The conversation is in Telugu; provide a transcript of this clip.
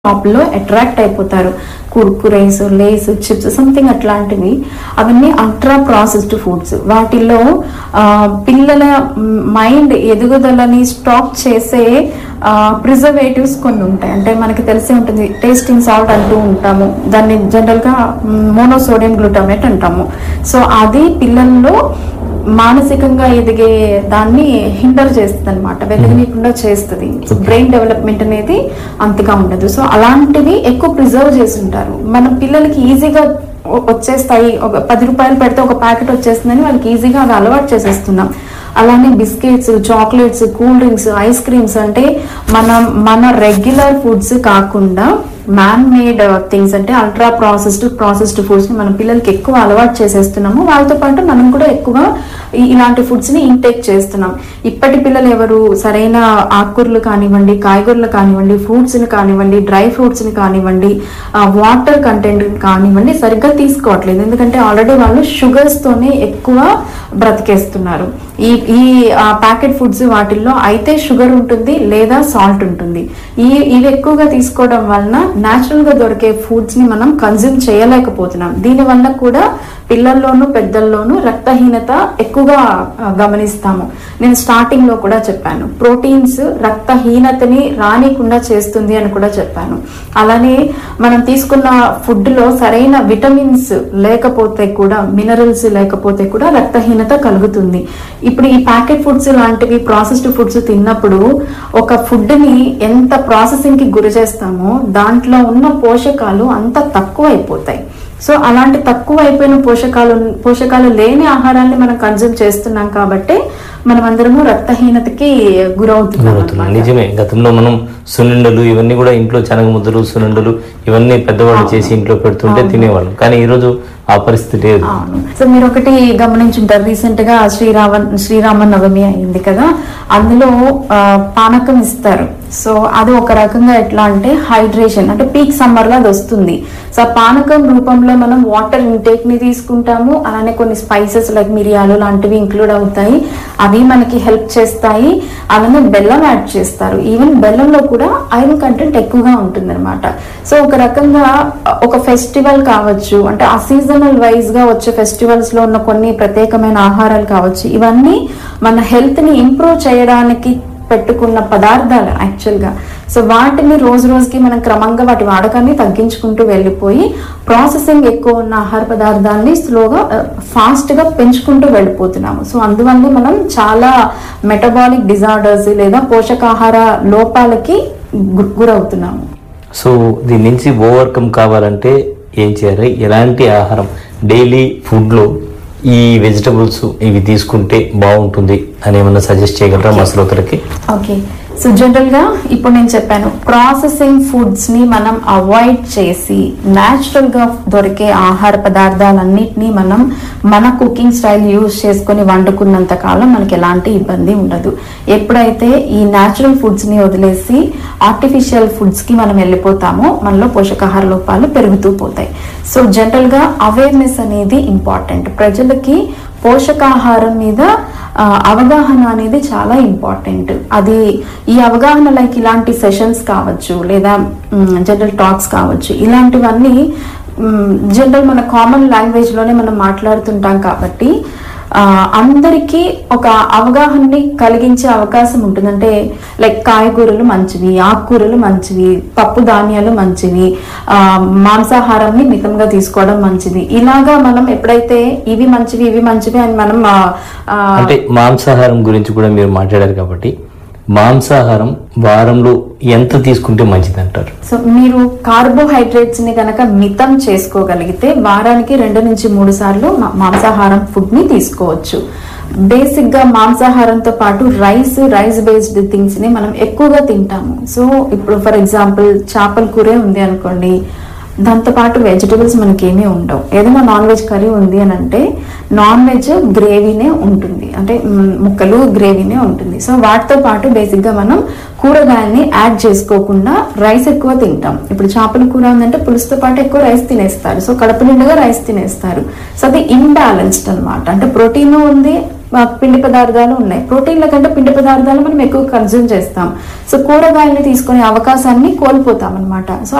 షాప్ లో అట్రాక్ట్ అయిపోతారు కుర్కురేస్ లేస్ చిప్స్ సంథింగ్ అట్లాంటివి అవన్నీ అల్ట్రా ప్రాసెస్డ్ ఫుడ్స్ వాటిలో ఆ, పిల్లల మైండ్ ఎదుగుదలని స్టాప్ చేసే ప్రిజర్వేటివ్స్ కొన్ని ఉంటాయి అంటే మనకి తెలిసే ఉంటుంది టేస్టింగ్ సాల్ట్ అంటూ ఉంటాము దాన్ని జనరల్ గా మోనోసోడియం గ్లూటామేట్ అంటాము సో అది పిల్లల్లో మానసికంగా ఎదిగే దాన్ని హిండర్ చేస్తుంది అనమాట వెదగనీయకుండా చేస్తుంది బ్రెయిన్ డెవలప్మెంట్ అనేది అంతగా ఉండదు సో అలాంటివి ఎక్కువ ప్రిజర్వ్ చేసి ఉంటారు మన పిల్లలకి ఈజీగా వచ్చేస్తాయి ఒక పది రూపాయలు పెడితే ఒక ప్యాకెట్ వచ్చేస్తుందని వాళ్ళకి ఈజీగా అవి అలవాటు చేసేస్తున్నాం అలానే biscuits chocolates cool drinks ice creams అంటే మన మన రెగ్యులర్ ఫుడ్స్ కాకుండా మ్యాన్ మేడ్ థింగ్స్ అంటే అల్ట్రా ప్రాసెస్డ్ ప్రాసెస్డ్ ఫుడ్స్ ని మన పిల్లలకి ఎక్కువ అలవాటు చేసేస్తున్నాము వాళ్ళతో పాటు మనం కూడా ఎక్కువ ఈ- ఇలాంటి ఫుడ్స్ ని ఇంటేక్ చేస్తున్నాం ఇప్పటి పిల్లలు ఎవరు సరైన ఆకుకూరలు కానివ్వండి కాయగూరలు కానివ్వండి ఫ్రూట్స్ ని కానివ్వండి డ్రై ఫ్రూట్స్ ని కానివ్వండి వాటర్ కంటెంట్ కానివ్వండి సరిగ్గా తీసుకోవట్లేదు ఎందుకంటే ఆల్రెడీ వాళ్ళు షుగర్స్ తోనే ఎక్కువ బ్రతికేస్తున్నారు ఈ ఈ ప్యాకెట్ ఫుడ్స్ వాటిల్లో అయితే షుగర్ ఉంటుంది లేదా సాల్ట్ ఉంటుంది ఈ ఇవి ఎక్కువగా తీసుకోవడం వలన న్యాచురల్ గా దొరికే ఫుడ్స్ ని మనం కన్జ్యూమ్ చేయలేకపోతున్నాం దీని వల్ల కూడా పిల్లల్లోనూ పెద్దల్లోనూ రక్తహీనత ఎక్కువగా ఆ, గమనిస్తాము నేను స్టార్టింగ్ లో కూడా చెప్పాను ప్రోటీన్స్ రక్తహీనతని రానికుండా చేస్తుంది అని కూడా చెప్పాను అలానే మనం తీసుకున్న ఫుడ్ లో సరైన విటమిన్స్ లేకపోతే కూడా మినరల్స్ లేకపోతే కూడా రక్తహీనత కలుగుతుంది ఇప్పుడు ఈ ప్యాకెట్ ఫుడ్స్ లాంటివి ప్రాసెస్డ్ ఫుడ్స్ తిన్నప్పుడు ఒక ఫుడ్ ని ఎంత ప్రాసెసింగ్ కి గురి చేస్తామో దాంట్లో ఉన్న పోషకాలు అంత తక్కువ అయిపోతాయి సో అలాంటి తక్కువ అయిపోయిన పోషకాలు పోషకాలు లేని ఆహారాన్ని మనం కన్జ్యూమ్ చేస్తున్నాం కాబట్టి మనం అందరము రక్తహీనతకి గురవుతున్నాం గురవుతున్నాం నిజమే గతంలో మనం సున్నుండలు ఇవన్నీ కూడా ఇంట్లో శనగ ముద్దలు సున్నుండలు ఇవన్నీ పెద్దవాళ్ళు చేసి ఇంట్లో పెడుతుంటే తినేవాళ్ళం కానీ ఈ రోజు ఆ పరిస్థితి లేదు అవును సో మీరు ఒకటి గమనించుంటారు రీసెంట్ గా శ్రీరామ శ్రీరామ నవమి అయింది కదా అందులో ఆ, పానకం ఇస్తారు సో అది ఒక రకంగా ఎట్లా అంటే హైడ్రేషన్ అంటే పీక్ సమ్మర్ లో అది వస్తుంది సో ఆ పానకం రూపంలో మనం వాటర్ ఇంటేక్ ని తీసుకుంటాము అలానే కొన్ని స్పైసెస్ లైక్ మిరియాలు లాంటివి ఇంక్లూడ్ అవుతాయి అవి మనకి హెల్ప్ చేస్తాయి అలానే బెల్లం యాడ్ చేస్తారు ఈవెన్ బెల్లంలో కూడా ఐరన్ కంటెంట్ ఎక్కువగా ఉంటుంది సో ఒక రకంగా ఒక ఫెస్టివల్ కావచ్చు అంటే ఆ సీజనల్ వైజ్ గా వచ్చే ఫెస్టివల్స్ లో ఉన్న కొన్ని ప్రత్యేకమైన ఆహారాలు కావచ్చు ఇవన్నీ మన హెల్త్ ని ఇంప్రూవ్ చేయడానికి పెట్టుకున్న పదార్థాలు యాక్చువల్ గా సో వాటిని రోజు రోజుకి మనం క్రమంగా వాటి వాడకాన్ని తగ్గించుకుంటూ వెళ్ళిపోయి ప్రాసెసింగ్ ఎక్కువ ఉన్న ఆహార పదార్థాలని స్లోగా ఫాస్ట్ గా పెంచుకుంటూ వెళ్ళిపోతున్నాము సో అందువల్ల మనం చాలా మెటబాలిక్ డిజార్డర్స్ లేదా పోషకాహార లోపాలకి గు- గురవుతున్నాము సో దీని నుంచి ఓవర్కమ్ కావాలంటే ఏం చేయాలి ఎలాంటి ఆహారం డైలీ ఫుడ్లో ఈ వెజిటబుల్స్ ఇవి తీసుకుంటే బాగుంటుంది అని ఏమన్నా సజెస్ట్ చేయగలరా మా శ్రోతలకి ఓకే సో జనరల్ గా ఇప్పుడు నేను చెప్పాను ప్రాసెసింగ్ ఫుడ్స్ ని మనం అవాయిడ్ చేసి న్యాచురల్ గా దొరికే ఆహార పదార్థాలన్నిటినీ మనం మన కుకింగ్ స్టైల్ యూజ్ చేసుకొని వండుకున్నంత కాలం మనకి ఎలాంటి ఇబ్బంది ఉండదు ఎప్పుడైతే ఈ న్యాచురల్ ఫుడ్స్ ని వదిలేసి ఆర్టిఫిషియల్ ఫుడ్స్ కి మనం వెళ్ళిపోతామో మనలో పోషకాహార లోపాలు పెరుగుతూ పోతాయి సో జనరల్ గా అవేర్నెస్ అనేది ఇంపార్టెంట్ ప్రజలకి పోషకాహారం మీద ఆ, అవగాహన అనేది చాలా ఇంపార్టెంట్ అది ఈ అవగాహన లైక్ ఇలాంటి సెషన్స్ కావచ్చు లేదా జనరల్ టాక్స్ కావచ్చు ఇలాంటివన్నీ జనరల్ మన కామన్ లాంగ్వేజ్ లోనే మనం మాట్లాడుతుంటాం కాబట్టి ఆ, అందరికీ ఒక అవగాహనని కలిగించే అవకాశం ఉంటుంది అంటే లైక్ కాయగూరలు మంచివి ఆకుకూరలు మంచివి పప్పు ధాన్యాలు మంచివి ఆ, మాంసాహారాన్ని మితంగా తీసుకోవడం మంచిది ఇలాగా మనం ఎప్పుడైతే ఇవి మంచివి ఇవి మంచివి అని మనం ఆ, ఆ, అంటే మాంసాహారం గురించి కూడా మీరు మాట్లాడారు కాబట్టి మాంసాహారం వారంలో ఎంత తీసుకుంటే మంచిది అంటారు సో మీరు కార్బోహైడ్రేట్స్ ని కనుక మితం చేసుకోగలిగితే వారానికి రెండు నుంచి మూడు సార్లు మా- మాంసాహారం ఫుడ్ ని తీసుకోవచ్చు బేసిక్ గా మాంసాహారంతో పాటు రైస్ రైస్ బేస్డ్ థింగ్స్ ని మనం ఎక్కువగా తింటాము సో ఇప్పుడు ఫర్ ఎగ్జాంపుల్ చేపల కూరే ఉంది అనుకోండి దాంతో పాటు వెజిటబుల్స్ మనకి ఏమీ ఉండవు ఏదైనా నాన్ వెజ్ కర్రీ ఉంది అని అంటే నాన్ వెజ్ గ్రేవీనే ఉంటుంది అంటే మ్, ముక్కలు గ్రేవీనే ఉంటుంది సో వాటితో పాటు బేసిక్ గా మనం కూరగాయల్ని యాడ్ చేసుకోకుండా రైస్ ఎక్కువ తింటాం ఇప్పుడు చేపల కూర ఉందంటే పులుసుతో పాటు ఎక్కువ రైస్ తినేస్తారు సో కడుపు నిండుగా రైస్ తినేస్తారు సో అది ఇంబ్యాలెన్స్డ్ అన్నమాట అంటే ప్రోటీన్ ఉంది ఆ, పిండి పదార్థాలు ఉన్నాయి ప్రోటీన్ల కంటే పిండి పదార్థాలు మనం ఎక్కువ కన్జ్యూమ్ చేస్తాం సో కూరగాయల్ని తీసుకునే అవకాశాన్ని కోల్పోతాం అనమాట సో